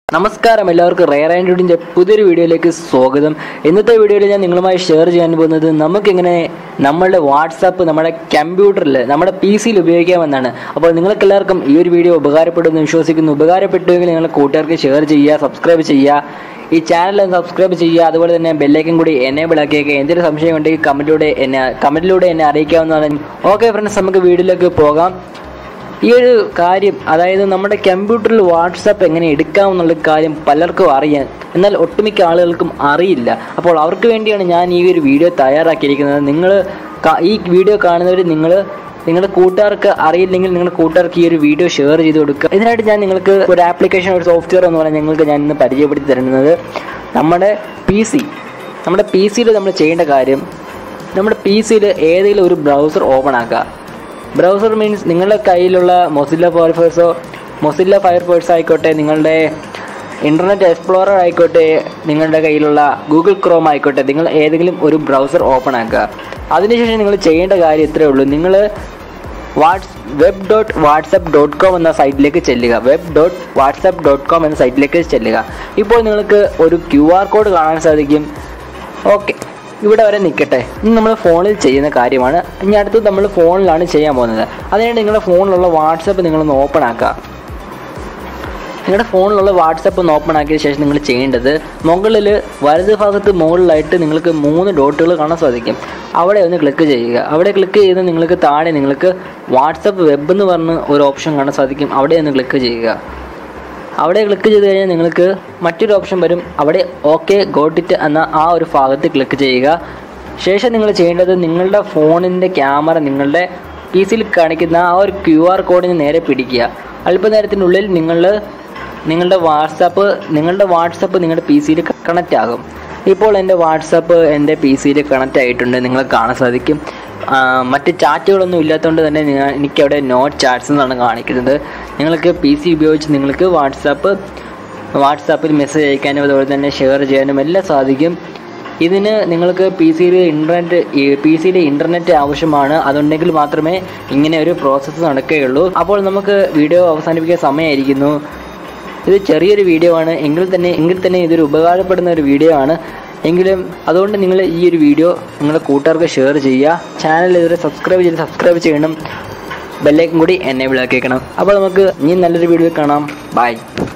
നമസ്കാരം എല്ലാവർക്കും റെയർ ആൻഡ്രോയിഡിൻ്റെ പുതിയൊരു വീഡിയോയിലേക്ക് സ്വാഗതം ഇന്നത്തെ വീഡിയോയിൽ ഞാൻ നിങ്ങളുമായി ഷെയർ ചെയ്യാൻ പോകുന്നത് നമുക്കിങ്ങനെ നമ്മളുടെ വാട്സാപ്പ് നമ്മുടെ കമ്പ്യൂട്ടറിൽ നമ്മുടെ പി സിയിൽ ഉപയോഗിക്കാമെന്നാണ് അപ്പോൾ നിങ്ങൾക്ക് എല്ലാവർക്കും ഈ ഒരു വീഡിയോ ഉപകാരപ്പെടുമെന്ന് വിശ്വസിക്കുന്നു ഉപകാരപ്പെട്ടുവെങ്കിൽ നിങ്ങളുടെ കൂട്ടുകാർക്ക് ഷെയർ ചെയ്യുക സബ്സ്ക്രൈബ് ചെയ്യുക ഈ ചാനൽ സബ്സ്ക്രൈബ് ചെയ്യുക അതുപോലെ തന്നെ ബെല്ലൈക്കൻ കൂടി എനേബിൾ ആക്കിയേക്കുക എന്തെങ്കിലും സംശയം ഉണ്ടെങ്കിൽ കമൻറ്റിലൂടെ എന്നെ കമൻറ്റിലൂടെ എന്നെ അറിയിക്കാവുന്നതാണ് ഓക്കെ ഫ്രണ്ട്സ് നമുക്ക് വീഡിയോയിലേക്ക് പോകാം ഈ ഒരു കാര്യം അതായത് നമ്മുടെ കമ്പ്യൂട്ടറിൽ വാട്സാപ്പ് എങ്ങനെ എടുക്കാം എന്നുള്ള കാര്യം പലർക്കും അറിയാം എന്നാൽ ഒട്ടുമിക്ക ആളുകൾക്കും അറിയില്ല അപ്പോൾ അവർക്ക് വേണ്ടിയാണ് ഞാൻ ഈ ഒരു വീഡിയോ തയ്യാറാക്കിയിരിക്കുന്നത് നിങ്ങൾ ഈ വീഡിയോ കാണുന്നവർ നിങ്ങൾ നിങ്ങളുടെ കൂട്ടുകാർക്ക് അറിയില്ലെങ്കിൽ നിങ്ങളുടെ കൂട്ടുകാർക്ക് ഈ ഒരു വീഡിയോ ഷെയർ ചെയ്ത് കൊടുക്കുക ഇതിനായിട്ട് ഞാൻ നിങ്ങൾക്ക് ഒരു ആപ്ലിക്കേഷൻ ഒരു സോഫ്റ്റ്വെയർ എന്ന് പറഞ്ഞാൽ നിങ്ങൾക്ക് ഞാൻ ഇന്ന് പരിചയപ്പെടുത്തി തരുന്നത് നമ്മുടെ പി സി നമ്മുടെ പി സിയിൽ നമ്മൾ ചെയ്യേണ്ട കാര്യം നമ്മുടെ പി സിയിൽ ഏതെങ്കിലും ഒരു ബ്രൗസർ ഓപ്പൺ ആക്കുക ബ്രൗസർ മീൻസ് നിങ്ങളുടെ കയ്യിലുള്ള മൊസില്ല ഫയർഫോഴ്സോ മൊസില്ല ഫയർഫോഴ്സ് ആയിക്കോട്ടെ നിങ്ങളുടെ ഇൻ്റർനെറ്റ് എക്സ്പ്ലോറർ ആയിക്കോട്ടെ നിങ്ങളുടെ കയ്യിലുള്ള ഗൂഗിൾ ക്രോം ആയിക്കോട്ടെ നിങ്ങൾ ഏതെങ്കിലും ഒരു ബ്രൗസർ ഓപ്പൺ ആക്കുക അതിനുശേഷം നിങ്ങൾ ചെയ്യേണ്ട കാര്യം ഇത്രയേ ഉള്ളൂ നിങ്ങൾ whats web dot WhatsApp dot com എന്ന സൈറ്റിലേക്ക് ചെല്ലുക web dot WhatsApp dot com എന്ന സൈറ്റിലേക്ക് ചെല്ലുക ഇപ്പോൾ നിങ്ങൾക്ക് ഒരു ക്യു ആർ കോഡ് കാണാൻ സാധിക്കും ഓക്കെ ഇവിടെ വരെ നിൽക്കട്ടെ ഇനി നമ്മൾ ഫോണിൽ ചെയ്യുന്ന കാര്യമാണ് ഇനി അടുത്ത് നമ്മൾ ഫോണിലാണ് ചെയ്യാൻ പോകുന്നത് അതിനായിട്ട് നിങ്ങളുടെ ഫോണിലുള്ള വാട്സപ്പ് നിങ്ങളൊന്ന് ഓപ്പൺ ആക്കുക നിങ്ങളുടെ ഫോണിലുള്ള വാട്സപ്പ് ഒന്ന് ഓപ്പൺ ആക്കിയ ശേഷം നിങ്ങൾ ചെയ്യേണ്ടത് മുകളിൽ വലത് ഭാഗത്ത് മുകളിലായിട്ട് നിങ്ങൾക്ക് മൂന്ന് ഡോട്ടുകൾ കാണാൻ സാധിക്കും അവിടെ ഒന്ന് ക്ലിക്ക് ചെയ്യുക അവിടെ ക്ലിക്ക് ചെയ്ത് നിങ്ങൾക്ക് താഴെ നിങ്ങൾക്ക് വാട്സപ്പ് വെബ് എന്ന് പറഞ്ഞ് ഒരു ഓപ്ഷൻ കാണാൻ സാധിക്കും അവിടെ ഒന്ന് ക്ലിക്ക് ചെയ്യുക അവിടെ ക്ലിക്ക് ചെയ്ത് കഴിഞ്ഞാൽ നിങ്ങൾക്ക് മറ്റൊരു ഓപ്ഷൻ വരും അവിടെ ഓക്കെ ഗോട്ടിറ്റ് എന്ന ആ ഒരു ഭാഗത്ത് ക്ലിക്ക് ചെയ്യുക ശേഷം നിങ്ങൾ ചെയ്യേണ്ടത് നിങ്ങളുടെ ഫോണിൻ്റെ ക്യാമറ നിങ്ങളുടെ പി സിയിൽ കാണിക്കുന്ന ആ ഒരു ക്യു ആർ കോഡിന് നേരെ പിടിക്കുക അല്പനേരത്തിനുള്ളിൽ നിങ്ങൾ നിങ്ങളുടെ വാട്സാപ്പ് നിങ്ങളുടെ വാട്സപ്പ് നിങ്ങളുടെ പി സിയിൽ കണക്റ്റ് ആകും ഇപ്പോൾ എൻ്റെ വാട്സപ്പ് എൻ്റെ പി സിയിൽ കണക്റ്റ് ആയിട്ടുണ്ട് നിങ്ങൾ കാണാൻ സാധിക്കും ആ, മറ്റ് ചാറ്റുകളൊന്നും ഇല്ലാത്തതുകൊണ്ട് തന്നെ നിങ്ങൾ എനിക്കവിടെ നോ ചാറ്റ്സ് എന്നാണ് കാണിക്കുന്നത് നിങ്ങൾക്ക് പി സി ഉപയോഗിച്ച് നിങ്ങൾക്ക് വാട്സാപ്പ് വാട്സാപ്പിൽ മെസ്സേജ് അയക്കാനും അതുപോലെ തന്നെ ഷെയർ ചെയ്യാനും എല്ലാം സാധിക്കും ഇതിന് നിങ്ങൾക്ക് പി സിയിൽ ഇൻ്റർനെറ്റ് പി സിയിൽ ഇൻ്റർനെറ്റ് ആവശ്യമാണ് അതുണ്ടെങ്കിൽ മാത്രമേ ഇങ്ങനെ ഒരു പ്രോസസ്സ് നടക്കുകയുള്ളൂ അപ്പോൾ നമുക്ക് വീഡിയോ അവസാനിപ്പിക്കാൻ സമയമായിരിക്കുന്നു ഇത് ചെറിയൊരു വീഡിയോ ആണ് എങ്കിൽ തന്നെ എങ്കിൽ തന്നെ ഇതൊരു ഉപകാരപ്പെടുന്ന ഒരു വീഡിയോ ആണ് എങ്കിലും അതുകൊണ്ട് നിങ്ങൾ ഈ ഒരു വീഡിയോ നിങ്ങളുടെ കൂട്ടുകാർക്ക് ഷെയർ ചെയ്യുക ചാനൽ ഇതുവരെ സബ്സ്ക്രൈബ് ചെയ്ത് സബ്സ്ക്രൈബ് ചെയ്യണം ബെല്ലൈക്കും കൂടി എന്നെ വിളക്കേക്കണം അപ്പോൾ നമുക്ക് ഇനി നല്ലൊരു വീഡിയോ കാണാം ബൈ